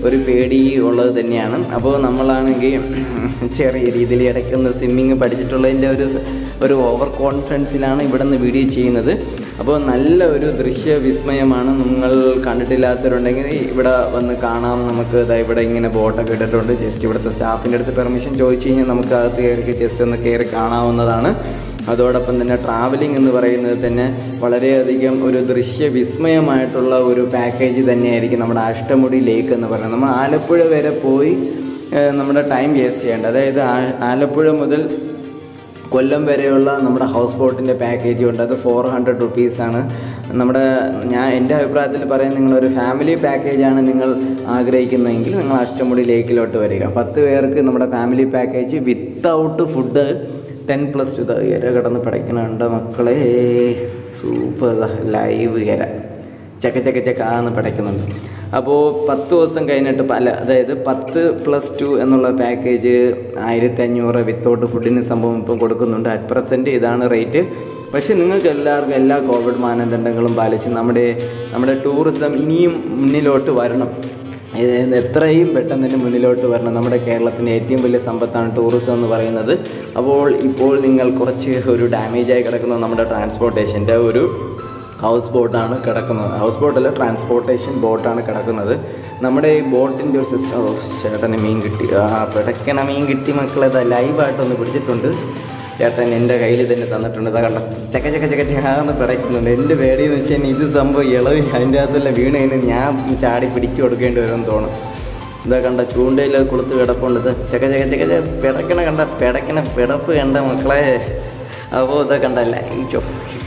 [SPEAKER 1] ഒരു പേടി ഉള്ളത് തന്നെയാണ് അപ്പോൾ നമ്മളാണെങ്കിൽ ചെറിയ രീതിയിൽ ഇടയ്ക്കൊന്ന് സ്വിമ്മിങ് പഠിച്ചിട്ടുള്ളതിൻ്റെ ഒരു സ- ഒരു ഓവർ കോൺഫിഡൻസിലാണ് ഇവിടെ നിന്ന് വീഡിയോ ചെയ്യുന്നത് അപ്പോൾ നല്ല ഒരു ദൃശ്യ വിസ്മയമാണ് നിങ്ങൾ കണ്ടിട്ടില്ലാത്തവരുണ്ടെങ്കിൽ ഇവിടെ വന്ന് കാണാം നമുക്ക് ദാ ഇവിടെ ഇങ്ങനെ ബോട്ടൊക്കെ ഇട്ടിട്ടുണ്ട് ജസ്റ്റ് ഇവിടുത്തെ സ്റ്റാഫിൻ്റെ അടുത്ത് പെർമിഷൻ ചോദിച്ചു കഴിഞ്ഞാൽ നമുക്ക് അകത്ത് കയറി ജസ്റ്റ് ഒന്ന് കയറി കാണാവുന്നതാണ് അതോടൊപ്പം തന്നെ ട്രാവലിംഗ് എന്ന് പറയുന്നത് തന്നെ വളരെയധികം ഒരു ദൃശ്യ വിസ്മയമായിട്ടുള്ള ഒരു പാക്കേജ് തന്നെയായിരിക്കും നമ്മുടെ അഷ്ടമുടി ലേക്ക് എന്ന് പറയുന്നത് നമ്മൾ ആലപ്പുഴ വരെ പോയി ഏഹ്, നമ്മുടെ ടൈം വേസ്റ്റ് ചെയ്യേണ്ട അതായത് ആ- ആലപ്പുഴ മുതൽ കൊല്ലം വരെയുള്ള നമ്മുടെ ഹൗസ് ബോട്ടിൻ്റെ പാക്കേജ് ഉണ്ട് അത് ഫോർ ഹൺഡ്രഡ് റുപ്പീസാണ് നമ്മുടെ ഞാൻ എൻ്റെ അഭിപ്രായത്തിൽ പറയാൻ നിങ്ങളൊരു ഫാമിലി പാക്കേജാണ് നിങ്ങൾ ആഗ്രഹിക്കുന്നതെങ്കിൽ നിങ്ങൾ അഷ്ടമുടി ലേക്കിലോട്ട് വരിക പത്ത് പേർക്ക് നമ്മുടെ family package without food ten plus two ഇര കിടന്ന് പിടയ്ക്കണുണ്ട് മക്കളെ സൂപ്പർ ലൈവ് ഇര ചക്ക ചക്ക ചക്കാന്ന് പിടയ്ക്കുന്നുണ്ട് അപ്പോൾ പത്ത് ദിവസം കഴിഞ്ഞിട്ട് പല അതായത് പത്ത് പ്ലസ് ടു എന്നുള്ള പാക്കേജ് ആയിരത്തി അഞ്ഞൂറ് വിത്തൗട്ട് ഫുഡിന് സംഭവം ഇപ്പം കൊടുക്കുന്നുണ്ട് അറ്റ് പ്രസൻറ്റ് ഇതാണ് റേറ്റ് പക്ഷേ നിങ്ങൾക്ക് എല്ലാവർക്കും എല്ലാ കോവിഡ് മാനദണ്ഡങ്ങളും പാലിച്ച് നമ്മുടെ നമ്മുടെ ടൂറിസം ഇനിയും മുന്നിലോട്ട് വരണം ഇത് എത്രയും പെട്ടെന്ന് തന്നെ മുന്നിലോട്ട് വരണം നമ്മുടെ കേരളത്തിൻ്റെ ഏറ്റവും വലിയ സമ്പത്താണ് ടൂറിസം എന്ന് പറയുന്നത് അപ്പോൾ ഇപ്പോൾ നിങ്ങൾ കുറച്ച് ഒരു ഡാമേജായി കിടക്കുന്ന നമ്മുടെ ട്രാൻസ്പോർട്ടേഷൻ്റെ ഒരു ഹൗസ് ബോട്ടാണ് കിടക്കുന്നത് ഹൗസ് ബോട്ടല്ല ട്രാൻസ്പോർട്ടേഷൻ ബോട്ടാണ് കിടക്കുന്നത് നമ്മുടെ ഈ ബോട്ടിൻ്റെ ഒരു സിസ്റ്റം ഓ ചേട്ടന് മീൻ കിട്ടി ആ പിടയ്ക്കണ മീൻ കിട്ടി മക്കളെ ഇതാ ലൈവായിട്ടൊന്ന് പിടിച്ചിട്ടുണ്ട് ചേട്ടൻ എൻ്റെ കയ്യിൽ തന്നെ തന്നിട്ടുണ്ട് ഇതാ കണ്ട ചക്ക ചക്ക ചക്ക ചക്കാന്ന് പിടയ്ക്കുന്നുണ്ട് എൻ്റെ പേടിയെന്ന് വെച്ച് കഴിഞ്ഞാൽ ഇത് സംഭവം ഇളവി അതിൻ്റെ അകത്തുള്ള വീണ് കഴിഞ്ഞ് ഞാൻ ചാടി പിടിച്ചു കൊടുക്കേണ്ടി വരുമെന്ന് തോന്നും ഇതാ കണ്ട ചൂണ്ടയിൽ കൊളുത്ത് കിടപ്പുണ്ട് ഇത് ചക്ക ചക്ക ചക്ക ചക്ക പിടക്കണ കണ്ട പിടക്കണ പിടപ്പ് കണ്ട മക്കളെ അപ്പോൾ ഇതാ കണ്ടല്ല എനിക്കോ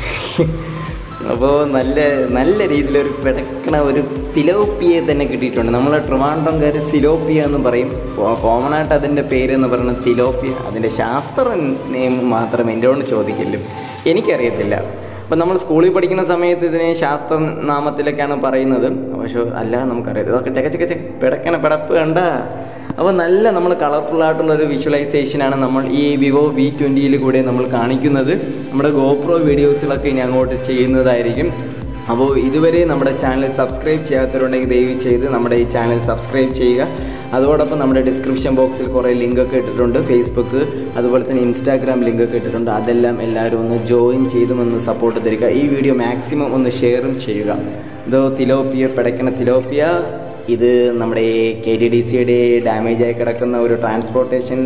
[SPEAKER 1] അപ്പോൾ നല്ല നല്ല രീതിയിലൊരു പിടക്കണ ഒരു തിലോപ്പിയെ തന്നെ കിട്ടിയിട്ടുണ്ട് നമ്മൾ ട്രിവാൻഡ്രംകാർ സിലോപ്പിയ എന്ന് പറയും കോമൺ ആയിട്ട് അതിൻ്റെ പേര് എന്ന് പറയുന്നത് തിലോപ്പിയ അതിൻ്റെ ശാസ്ത്ര നെയിം മാത്രം എൻ്റെ കൊണ്ട് ചോദിക്കലും എനിക്കറിയത്തില്ല അപ്പം നമ്മൾ സ്കൂളിൽ പഠിക്കുന്ന സമയത്ത് ഇതിനെ ശാസ്ത്ര നാമത്തിലൊക്കെയാണ് പറയുന്നത് പക്ഷേ അല്ല നമുക്കറിയാം ഇതൊക്കെ ചക്ക ചക്ക ചക്ക പിടക്കണ പിടപ്പ് കണ്ട അപ്പോൾ നല്ല നമ്മൾ കളർഫുൾ ആയിട്ടുള്ളൊരു വിഷ്വലൈസേഷനാണ് നമ്മൾ ഈ വിവോ വി ട്വൻറ്റിയിൽ കൂടെ നമ്മൾ കാണിക്കുന്നത് നമ്മുടെ ഗോപ്രോ വീഡിയോസിലൊക്കെ ഇനി അങ്ങോട്ട് ചെയ്യുന്നതായിരിക്കും അപ്പോൾ ഇതുവരെ നമ്മുടെ ചാനൽ സബ്സ്ക്രൈബ് ചെയ്യാത്തവരുണ്ടെങ്കിൽ ദയവ് ചെയ്ത് നമ്മുടെ ഈ ചാനൽ സബ്സ്ക്രൈബ് ചെയ്യുക അതോടൊപ്പം നമ്മുടെ ഡിസ്ക്രിപ്ഷൻ ബോക്സിൽ കുറേ ലിങ്കൊക്കെ ഇട്ടിട്ടുണ്ട് ഫേസ്ബുക്ക് അതുപോലെ തന്നെ ഇൻസ്റ്റാഗ്രാം ലിങ്കൊക്കെ ഇട്ടിട്ടുണ്ട് അതെല്ലാം എല്ലാവരും ഒന്ന് ജോയിൻ ചെയ്തും ഒന്ന് സപ്പോർട്ട് തരിക ഈ വീഡിയോ മാക്സിമം ഒന്ന് ഷെയറും ചെയ്യുക ഇതോ തിലോപ്പിയ പിടയ്ക്കണ തിലോപ്പിയ ഇത് നമ്മുടെ കെ ടി ഡി സിയുടെ ഡാമേജായി കിടക്കുന്ന ഒരു ട്രാൻസ്പോർട്ടേഷൻ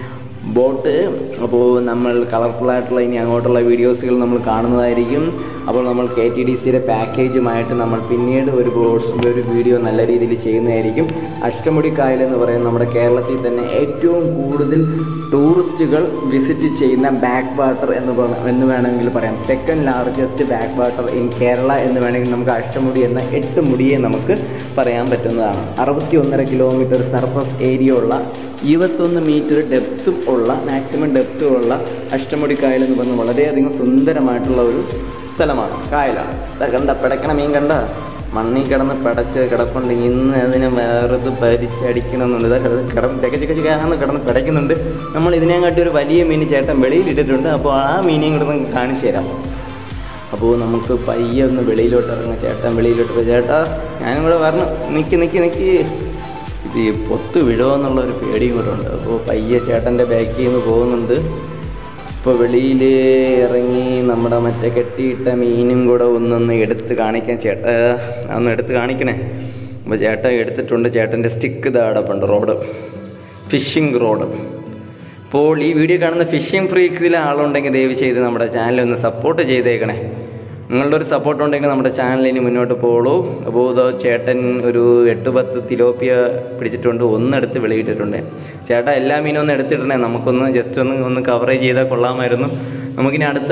[SPEAKER 1] ബോട്ട് അപ്പോൾ നമ്മൾ കളർഫുള്ളായിട്ടുള്ള ഇനി അങ്ങോട്ടുള്ള വീഡിയോസുകൾ നമ്മൾ കാണുന്നതായിരിക്കും അപ്പോൾ നമ്മൾ കെ ടി ഡി സിയുടെ പാക്കേജുമായിട്ട് നമ്മൾ പിന്നീട് ഒരു ബോട്ടിൻ്റെ ഒരു വീഡിയോ നല്ല രീതിയിൽ ചെയ്യുന്നതായിരിക്കും അഷ്ടമുടി കായൽ എന്ന് പറയുന്നത് നമ്മുടെ കേരളത്തിൽ തന്നെ ഏറ്റവും കൂടുതൽ ടൂറിസ്റ്റുകൾ വിസിറ്റ് ചെയ്യുന്ന ബാക്ക് വാട്ടർ എന്ന് പറ- എന്ന് വേണമെങ്കിൽ പറയാം second largest backwater in Kerala എന്ന് വേണമെങ്കിൽ നമുക്ക് അഷ്ടമുടി എന്ന എട്ട് മുടിയെ നമുക്ക് പറയാൻ പറ്റുന്നതാണ് അറുപത്തി ഒന്നര കിലോമീറ്റർ സർഫസ് ഏരിയ ഉള്ള ഇരുപത്തൊന്ന് മീറ്റർ ഡെപ്തും ഉള്ള മാക്സിമം ഡെപ്തും ഉള്ള അഷ്ടമുടി കായൽ എന്ന് പറഞ്ഞാൽ വളരെയധികം സുന്ദരമായിട്ടുള്ള ഒരു സ്ഥലമാണ് കായലാണ് ദാ കണ്ട പിടക്കണ മീൻ കണ്ട മണ്ണിൽ കിടന്ന് പിടച്ച് കിടപ്പുണ്ട് ഇന്ന് അതിനെ വേറത് ഭരിച്ചടിക്കണമെന്നുണ്ട് ഇതാ കിടന്ന് കിടന്ന് തികച്ച് കിടന്ന് കിടന്ന് പിടയ്ക്കുന്നുണ്ട് നമ്മൾ ഇതിനെക്കാട്ടി ഒരു വലിയ മീൻ ചേട്ടൻ വെളിയിലിട്ടിട്ടുണ്ട് അപ്പോൾ ആ മീനെയും കൂടെ ഒന്ന് കാണിച്ചു തരാം അപ്പോൾ നമുക്ക് പയ്യെ ഒന്ന് വെളിയിലോട്ട് ഇറങ്ങാം ചേട്ടൻ വെളിയിലോട്ട് പോയി ചേട്ടാ ഞാനും കൂടെ വരണം നിൽക്കി നിൽക്കി നിൽക്കി ഇത് ഈ പൊത്ത് വിടുമെന്നുള്ള ഒരു പേടിയും കൂടെ ഉണ്ട് അപ്പോൾ പയ്യെ ചേട്ടൻ്റെ ബാക്കിൽ നിന്ന് പോകുന്നുണ്ട് ഇപ്പോൾ വെളിയിൽ ഇറങ്ങി നമ്മുടെ മറ്റേ കെട്ടിയിട്ട മീനും കൂടെ ഒന്നൊന്ന് എടുത്ത് കാണിക്കാൻ ചേട്ടാ ഒന്ന് എടുത്ത് കാണിക്കണേ അപ്പോൾ ചേട്ടൻ എടുത്തിട്ടുണ്ട് ചേട്ടൻ്റെ സ്റ്റിക്ക് ഇതാടപ്പുണ്ട് റോഡ് ഫിഷിംഗ് റോഡ് അപ്പോൾ ഈ വീഡിയോ കാണുന്ന ഫിഷിംഗ് ഫ്രീക്സിലെ ആളുണ്ടെങ്കിൽ ദയവ് ചെയ്ത് നമ്മുടെ ചാനൽ ഒന്ന് സപ്പോർട്ട് ചെയ്തേക്കണേ നിങ്ങളുടെ ഒരു സപ്പോർട്ട് ഉണ്ടെങ്കിൽ നമ്മുടെ ചാനൽ ഇനി മുന്നോട്ട് പോകുള്ളൂ അപ്പോൾ ഇതോ ചേട്ടൻ ഒരു എട്ട് പത്ത് തിലോപ്പിയ പിടിച്ചിട്ടുണ്ട് ഒന്നെടുത്ത് വെളിയിട്ടിട്ടുണ്ട് ചേട്ടാ എല്ലാ മീനും ഒന്ന് എടുത്തിടണേ നമുക്കൊന്ന് ജസ്റ്റ് ഒന്ന് ഒന്ന് കവറേജ് ചെയ്താൽ കൊള്ളാമായിരുന്നു നമുക്കിനി അടുത്ത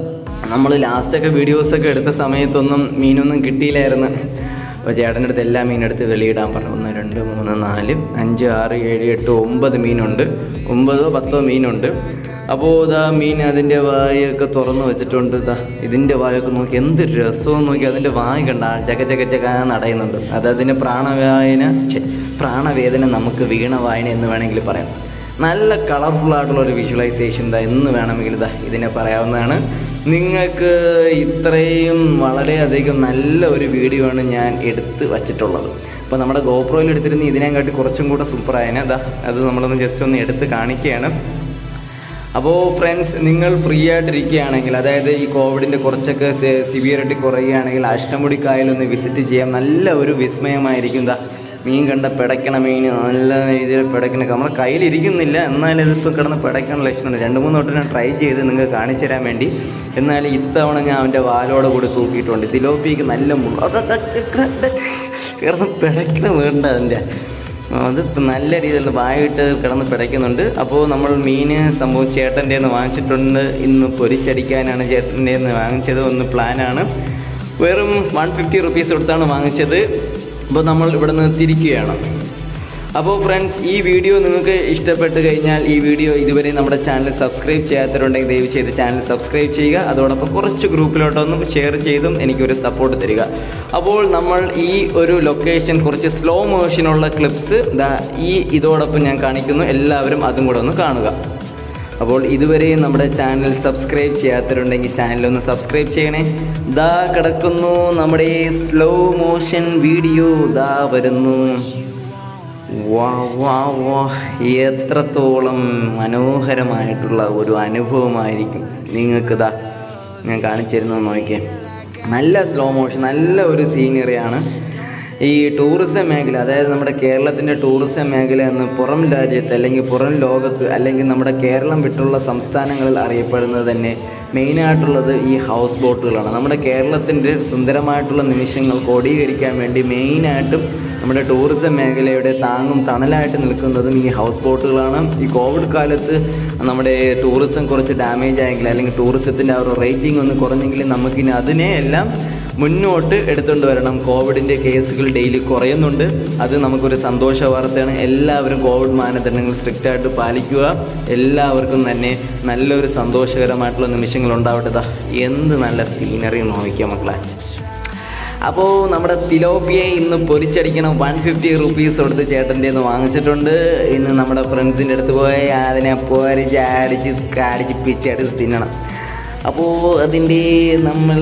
[SPEAKER 1] നമ്മൾ ലാസ്റ്റൊക്കെ വീഡിയോസൊക്കെ എടുത്ത സമയത്തൊന്നും മീനൊന്നും കിട്ടിയില്ലായിരുന്നു അപ്പോൾ ചേട്ടൻ്റെ അടുത്ത് എല്ലാ മീനും എടുത്ത് വെളിയിടാൻ പറഞ്ഞു ഒന്ന് രണ്ട് മൂന്ന് നാല് അഞ്ച് ആറ് ഏഴ് എട്ട് ഒമ്പത് മീനുണ്ട് ഒമ്പതോ പത്തോ മീനുണ്ട് അപ്പോൾ ഇതാ മീൻ അതിൻ്റെ വായൊക്കെ തുറന്ന് വെച്ചിട്ടുണ്ട് ഇതാ ഇതിൻ്റെ വായൊക്കെ നോക്കി എന്ത് രസമെന്ന് നോക്കി അതിൻ്റെ വായ കണ്ട ചക ചക ചക നടയുന്നുണ്ട് അത് അതിൻ്റെ പ്രാണവായന ഛെ, പ്രാണവേദന നമുക്ക് വീണ വായന എന്ന് വേണമെങ്കിൽ പറയാം നല്ല കളർഫുൾ ആയിട്ടുള്ള ഒരു വിഷ്വലൈസേഷൻ ഇതാ എന്ന് വേണമെങ്കിൽ ഇതാ ഇതിനെ പറയാവുന്നതാണ് നിങ്ങൾക്ക് ഇത്രയും വളരെയധികം നല്ല ഒരു വീഡിയോ ആണ് ഞാൻ എടുത്ത് വച്ചിട്ടുള്ളത് അപ്പോൾ നമ്മുടെ ഗോപ്രോയിൽ എടുത്തിരുന്ന ഇതിനെക്കാട്ടി കുറച്ചും കൂടെ സൂപ്പറായതിനെ അതാ അത് നമ്മളൊന്ന് ജസ്റ്റ് ഒന്ന് എടുത്ത് കാണിക്കുകയാണ് അപ്പോൾ ഫ്രണ്ട്സ് നിങ്ങൾ ഫ്രീ ആയിട്ടിരിക്കുകയാണെങ്കിൽ അതായത് ഈ കോവിഡിൻ്റെ കുറച്ചൊക്കെ സിവിയറിറ്റി കുറയുകയാണെങ്കിൽ അഷ്ടമുടി കായലൊന്ന് വിസിറ്റ് ചെയ്യാം നല്ല ഒരു വിസ്മയമായിരിക്കും ദാ മീൻ കണ്ട പിടയ്ക്കണ മീൻ നല്ല രീതിയിൽ പിടയ്ക്കണ നമ്മുടെ കയ്യിലിരിക്കുന്നില്ല എന്നാലും ഇതിപ്പോൾ കിടന്ന് പിടയ്ക്കണ ലക്ഷണമുണ്ട് രണ്ട് മൂന്ന് തൊട്ട് ഞാൻ ട്രൈ ചെയ്ത് നിങ്ങൾക്ക് കാണിച്ചു തരാൻ വേണ്ടി എന്നാൽ ഇത്തവണ ഞാൻ അവൻ്റെ വാലോടെ കൂടി തൂക്കിയിട്ടുണ്ട് തിലോപ്പിക്ക് നല്ല മുള്ള കിടന്ന് പിടയ്ക്കണ വേണ്ട അതിൻ്റെ അത് നല്ല രീതിയിലുള്ള വായിട്ട് കിടന്ന് പിടയ്ക്കുന്നുണ്ട് അപ്പോൾ നമ്മൾ മീൻ സംഭവം ചേട്ടൻ്റെ നിന്ന് വാങ്ങിച്ചിട്ടുണ്ട് ഇന്ന് പൊരിച്ചടിക്കാനാണ് ചേട്ടൻ്റെ നിന്ന് വാങ്ങിച്ചത് ഒന്ന് പ്ലാനാണ് വെറും വൺ ഫിഫ്റ്റി റുപ്പീസ് കൊടുത്താണ് വാങ്ങിച്ചത് അപ്പോൾ നമ്മൾ ഇവിടെ നിന്ന് തിരിക്കുകയാണ് അപ്പോൾ ഫ്രണ്ട്സ് ഈ വീഡിയോ നിങ്ങൾക്ക് ഇഷ്ടപ്പെട്ട് കഴിഞ്ഞാൽ ഈ വീഡിയോ ഇതുവരെ നമ്മുടെ ചാനൽ സബ്സ്ക്രൈബ് ചെയ്യാത്തവരുണ്ടെങ്കിൽ ദയവ് ചെയ്ത് ചാനൽ സബ്സ്ക്രൈബ് ചെയ്യുക അതോടൊപ്പം കുറച്ച് ഗ്രൂപ്പിലോട്ടൊന്നും ഷെയർ ചെയ്തും എനിക്കൊരു സപ്പോർട്ട് തരിക അപ്പോൾ നമ്മൾ ഈ ഒരു ലൊക്കേഷൻ കുറച്ച് സ്ലോ മോഷനുള്ള ക്ലിപ്സ് ദാ ഈ ഇതോടൊപ്പം ഞാൻ കാണിക്കുന്നു എല്ലാവരും അതും കൂടെ ഒന്ന് കാണുക അപ്പോൾ ഇതുവരെയും നമ്മുടെ ചാനൽ സബ്സ്ക്രൈബ് ചെയ്യാത്തവരുണ്ടെങ്കിൽ ചാനലൊന്ന് സബ്സ്ക്രൈബ് ചെയ്യണേ ദാ കിടക്കുന്നു നമ്മുടെ സ്ലോ മോഷൻ വീഡിയോ ദാ വരുന്നു വാ വാ വാ എത്രത്തോളം മനോഹരമായിട്ടുള്ള ഒരു അനുഭവമായിരിക്കും നിങ്ങൾക്കിതാ ഞാൻ കാണിച്ചു തരുന്നത് നോക്കിയേ നല്ല സ്ലോ മോഷൻ നല്ല ഒരു സീനറിയാണ് ഈ ടൂറിസം മേഖല അതായത് നമ്മുടെ കേരളത്തിൻ്റെ ടൂറിസം മേഖല എന്ന് പുറം രാജ്യത്ത് അല്ലെങ്കിൽ പുറം ലോകത്ത് അല്ലെങ്കിൽ നമ്മുടെ കേരളം വിട്ടുള്ള സംസ്ഥാനങ്ങളിൽ അറിയപ്പെടുന്നത് തന്നെ മെയിനായിട്ടുള്ളത് ഈ ഹൗസ് ബോട്ടുകളാണ് നമ്മുടെ കേരളത്തിൻ്റെ സുന്ദരമായിട്ടുള്ള നിമിഷങ്ങൾ ക്രോഡീകരിക്കാൻ വേണ്ടി മെയിനായിട്ടും നമ്മുടെ ടൂറിസം മേഖലയുടെ താങ്ങും തണലായിട്ട് നിൽക്കുന്നതും ഈ ഹൗസ് ബോട്ടുകളാണ് ഈ കോവിഡ് കാലത്ത് നമ്മുടെ ടൂറിസം കുറച്ച് ഡാമേജ് ആയെങ്കിൽ അല്ലെങ്കിൽ ടൂറിസത്തിൻ്റെ ആ ഒരു റേറ്റിംഗ് ഒന്ന് കുറഞ്ഞെങ്കിൽ നമുക്കിനി അതിനെ എല്ലാം മുന്നോട്ട് എടുത്തുകൊണ്ട് വരണം കോവിഡിൻ്റെ കേസുകൾ ഡെയിലി കുറയുന്നുണ്ട് അത് നമുക്കൊരു സന്തോഷ വാർത്തയാണ് എല്ലാവരും കോവിഡ് മാനദണ്ഡങ്ങൾ സ്ട്രിക്റ്റ് ആയിട്ട് പാലിക്കുക എല്ലാവർക്കും തന്നെ നല്ലൊരു സന്തോഷകരമായിട്ടുള്ള നിമിഷങ്ങൾ ഉണ്ടാവട്ടെ ദാ എന്ത് നല്ല സീനറി നോക്കിക്കുക മക്കളെ അപ്പോൾ നമ്മുടെ തിലോപ്പിയെ ഇന്ന് പൊരിച്ചടിക്കണം വൺ ഫിഫ്റ്റി റുപ്പീസ് കൊടുത്ത് ചേട്ടൻ്റെ നിന്ന് വാങ്ങിച്ചിട്ടുണ്ട് ഇന്ന് നമ്മുടെ ഫ്രണ്ട്സിൻ്റെ അടുത്ത് പോയി അതിനെ പൊരിച്ച് അടിച്ച് കാടിച്ച് പിച്ചടിച്ച് തിന്നണം അപ്പോൾ അതിൻ്റെ നമ്മൾ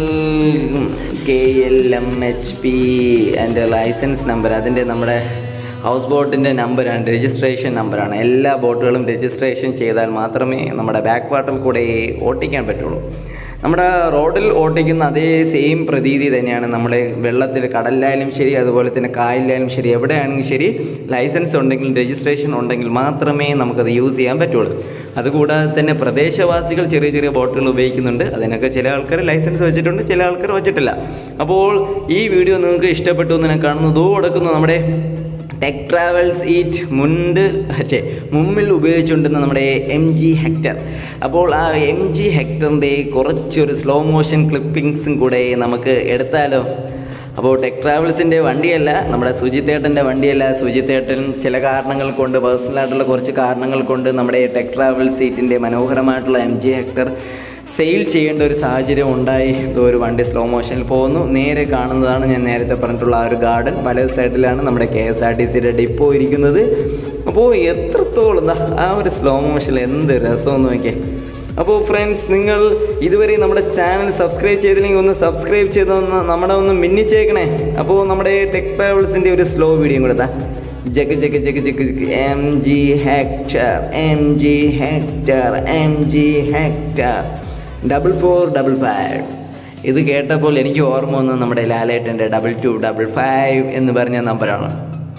[SPEAKER 1] K L M H P അതിൻ്റെ ലൈസൻസ് നമ്പർ അതിൻ്റെ നമ്മുടെ ഹൗസ് ബോട്ടിൻ്റെ നമ്പറാണ് രജിസ്ട്രേഷൻ നമ്പറാണ് എല്ലാ ബോട്ടുകളും രജിസ്ട്രേഷൻ ചെയ്താൽ മാത്രമേ നമ്മുടെ ബാക്ക് വാട്ടറിൽ കൂടെ ഓട്ടിക്കാൻ പറ്റുള്ളൂ നമ്മുടെ റോഡിൽ ഓട്ടിക്കുന്ന അതേ സെയിം പ്രതീതി തന്നെയാണ് നമ്മുടെ വെള്ളത്തിൽ കടലിലായാലും ശരി അതുപോലെ തന്നെ കായലിലായാലും ശരി എവിടെയാണെങ്കിലും ശരി ലൈസൻസ് ഉണ്ടെങ്കിൽ രജിസ്ട്രേഷൻ ഉണ്ടെങ്കിൽ മാത്രമേ നമുക്കത് യൂസ് ചെയ്യാൻ പറ്റുള്ളൂ അതുകൂടാതെ തന്നെ പ്രദേശവാസികൾ ചെറിയ ചെറിയ ബോട്ടുകൾ ഉപയോഗിക്കുന്നുണ്ട് അതിനൊക്കെ ചില ആൾക്കാർ ലൈസൻസ് വെച്ചിട്ടുണ്ട് ചില ആൾക്കാർ വെച്ചിട്ടില്ല അപ്പോൾ ഈ വീഡിയോ നിങ്ങൾക്ക് ഇഷ്ടപ്പെട്ടു എന്ന് ഞാൻ കാണുന്നു ദോ കൊടുക്കുന്നു നമ്മുടെ ടെക് ട്രാവൽസ് ഈറ്റ് മുണ്ട് ഛേ മുമ്പിൽ ഉപയോഗിച്ചുകൊണ്ടിരുന്ന നമ്മുടെ എം ജി ഹെക്ടർ അപ്പോൾ ആ എം ജി ഹെക്ടറിൻ്റെ കുറച്ചൊരു സ്ലോ മോഷൻ ക്ലിപ്പിങ്സും കൂടെ നമുക്ക് എടുത്താലോ അപ്പോൾ ടെക് ട്രാവൽസിൻ്റെ വണ്ടിയല്ല നമ്മുടെ സുജിത്തേട്ടൻ്റെ വണ്ടിയല്ല സുജിത്തേട്ടൻ ചില കാരണങ്ങൾ കൊണ്ട് പേഴ്സണലായിട്ടുള്ള കുറച്ച് കാരണങ്ങൾ കൊണ്ട് നമ്മുടെ ടെക് ട്രാവൽ സീറ്റിൻ്റെ മനോഹരമായിട്ടുള്ള എം ജി ഹെക്ടർ സെയിൽ ചെയ്യേണ്ട ഒരു സാഹചര്യം ഉണ്ടായി ഇത് ഒരു വണ്ടി സ്ലോ മോഷനിൽ പോകുന്നു നേരെ കാണുന്നതാണ് ഞാൻ നേരത്തെ പറഞ്ഞിട്ടുള്ള ആ ഒരു ഗാർഡൻ പല സൈഡിലാണ് നമ്മുടെ കെ എസ് ആർ ടി സിയുടെ ഡിപ്പോ ഇരിക്കുന്നത് അപ്പോൾ എത്രത്തോളം ദാ ആ ഒരു സ്ലോ മോഷനിൽ എന്ത് രസമെന്ന് നോക്കിയേ അപ്പോൾ ഫ്രണ്ട്സ് നിങ്ങൾ ഇതുവരെ നമ്മുടെ ചാനൽ സബ്സ്ക്രൈബ് ചെയ്തില്ലെങ്കിൽ ഒന്ന് സബ്സ്ക്രൈബ് ചെയ്തൊന്ന് നമ്മുടെ ഒന്ന് മിന്നിച്ചേക്കണേ അപ്പോൾ നമ്മുടെ ടെക് ട്രാവൽസിൻ്റെ ഒരു സ്ലോ വീഡിയോ കൂടെ ദാ ജഗ് ജഗ് ജഗ് ജഗ് ജഗ് M G Hector M G Hector M G Hector double four double five ഇത് കേട്ടപ്പോൾ എനിക്ക് ഓർമ്മ വന്നത് നമ്മുടെ ലാലേട്ടൻ്റെ ഡബിൾ ടു ഡബിൾ ഫൈവ് എന്ന് പറഞ്ഞ നമ്പറാണ്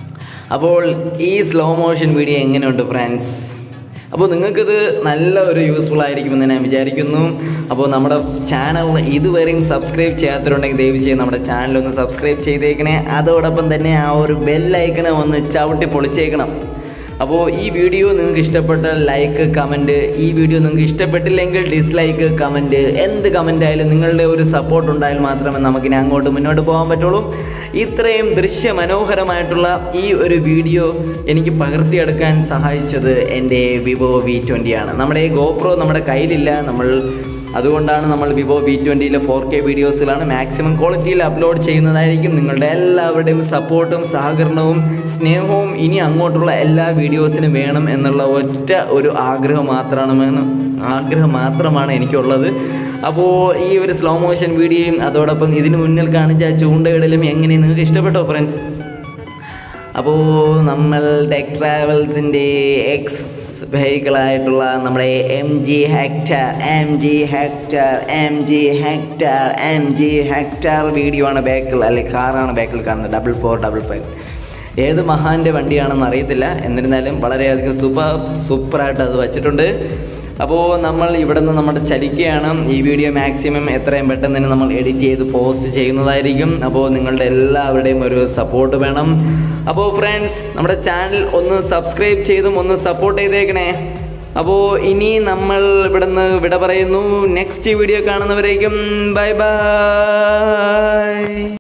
[SPEAKER 1] അപ്പോൾ ഈ സ്ലോ മോഷൻ വീഡിയോ എങ്ങനെയുണ്ട് ഫ്രണ്ട്സ് അപ്പോൾ നിങ്ങൾക്കിത് നല്ല ഒരു യൂസ്ഫുൾ ആയിരിക്കുമെന്ന് ഞാൻ വിചാരിക്കുന്നു അപ്പോൾ നമ്മുടെ ചാനൽ ഇതുവരെയും സബ്സ്ക്രൈബ് ചെയ്യാത്തവരുണ്ടെങ്കിൽ ദയവ് ചെയ്ത് നമ്മുടെ ചാനൽ ഒന്ന് സബ്സ്ക്രൈബ് ചെയ്തേക്കണേ അതോടൊപ്പം തന്നെ ആ ഒരു ബെല്ലൈക്കണെ ഒന്ന് ചവിട്ടി പൊളിച്ചേക്കണം അപ്പോൾ ഈ വീഡിയോ നിങ്ങൾക്ക് ഇഷ്ടപ്പെട്ടാൽ ലൈക്ക് കമൻറ്റ് ഈ വീഡിയോ നിങ്ങൾക്ക് ഇഷ്ടപ്പെട്ടില്ലെങ്കിൽ ഡിസ്ലൈക്ക് കമൻറ്റ് എന്ത് കമൻ്റ് ആയാലും നിങ്ങളുടെ ഒരു സപ്പോർട്ട് ഉണ്ടായാൽ മാത്രമേ നമുക്കിനി അങ്ങോട്ട് മുന്നോട്ട് പോകാൻ പറ്റുള്ളൂ ഇത്രയും ദൃശ്യമനോഹരമായിട്ടുള്ള ഈ ഒരു വീഡിയോ എനിക്ക് പകർത്തിയെടുക്കാൻ സഹായിച്ചത് എൻ്റെ വിവോ വി ആണ് നമ്മുടെ ഗോപ്രോ നമ്മുടെ കയ്യിലില്ല നമ്മൾ അതുകൊണ്ടാണ് നമ്മൾ വിവോ വി ട്വൻറ്റിയിലെ ഫോർ കെ വീഡിയോസിലാണ് മാക്സിമം ക്വാളിറ്റിയിൽ അപ്ലോഡ് ചെയ്യുന്നതായിരിക്കും നിങ്ങളുടെ എല്ലാവരുടെയും സപ്പോർട്ടും സഹകരണവും സ്നേഹവും ഇനി അങ്ങോട്ടുള്ള എല്ലാ വീഡിയോസിനും വേണം എന്നുള്ള ഒറ്റ ഒരു ആഗ്രഹം മാത്രമാണ് ആഗ്രഹം മാത്രമാണ് എനിക്കുള്ളത് അപ്പോൾ ഈ ഒരു സ്ലോ മോഷൻ വീഡിയോയും അതോടൊപ്പം ഇതിന് മുന്നിൽ കാണിച്ച ചൂണ്ടയിടലും എങ്ങനെ നിങ്ങൾക്ക് ഇഷ്ടപ്പെട്ടോ ഫ്രണ്ട്സ് അപ്പോൾ നമ്മൾ ടെക് ട്രാവൽസിൻ്റെ എക്സ് വെഹിക്കിളായിട്ടുള്ള നമ്മുടെ M G Hector M G Hector M G Hector M G Hector video ആണ് ബാക്കിൽ അല്ലെങ്കിൽ കാറാണ് ബാക്കിൽ കാണുന്നത് ഡബിൾ ഫോർ ഡബിൾ ഫൈവ് ഏത് മഹാൻ്റെ വണ്ടിയാണെന്ന് അറിയത്തില്ല എന്നിരുന്നാലും വളരെയധികം സൂപ്പർ സൂപ്പറായിട്ട് അത് വച്ചിട്ടുണ്ട് അപ്പോൾ നമ്മൾ ഇവിടെ നിന്ന് നമ്മുടെ ചലിക്കുകയാണ് ഈ വീഡിയോ മാക്സിമം എത്രയും പെട്ടെന്ന് തന്നെ നമ്മൾ എഡിറ്റ് ചെയ്ത് പോസ്റ്റ് ചെയ്യുന്നതായിരിക്കും അപ്പോൾ നിങ്ങളുടെ എല്ലാവരുടെയും ഒരു സപ്പോർട്ട് വേണം അപ്പോൾ ഫ്രണ്ട്സ് നമ്മുടെ ചാനൽ ഒന്ന് സബ്സ്ക്രൈബ് ചെയ്തും ഒന്ന് സപ്പോർട്ട് ചെയ്തേക്കണേ അപ്പോൾ ഇനി നമ്മൾ ഇവിടെ നിന്ന് വിട പറയുന്നു നെക്സ്റ്റ് വീഡിയോ കാണുന്നവരേക്കും ബൈ ബൈ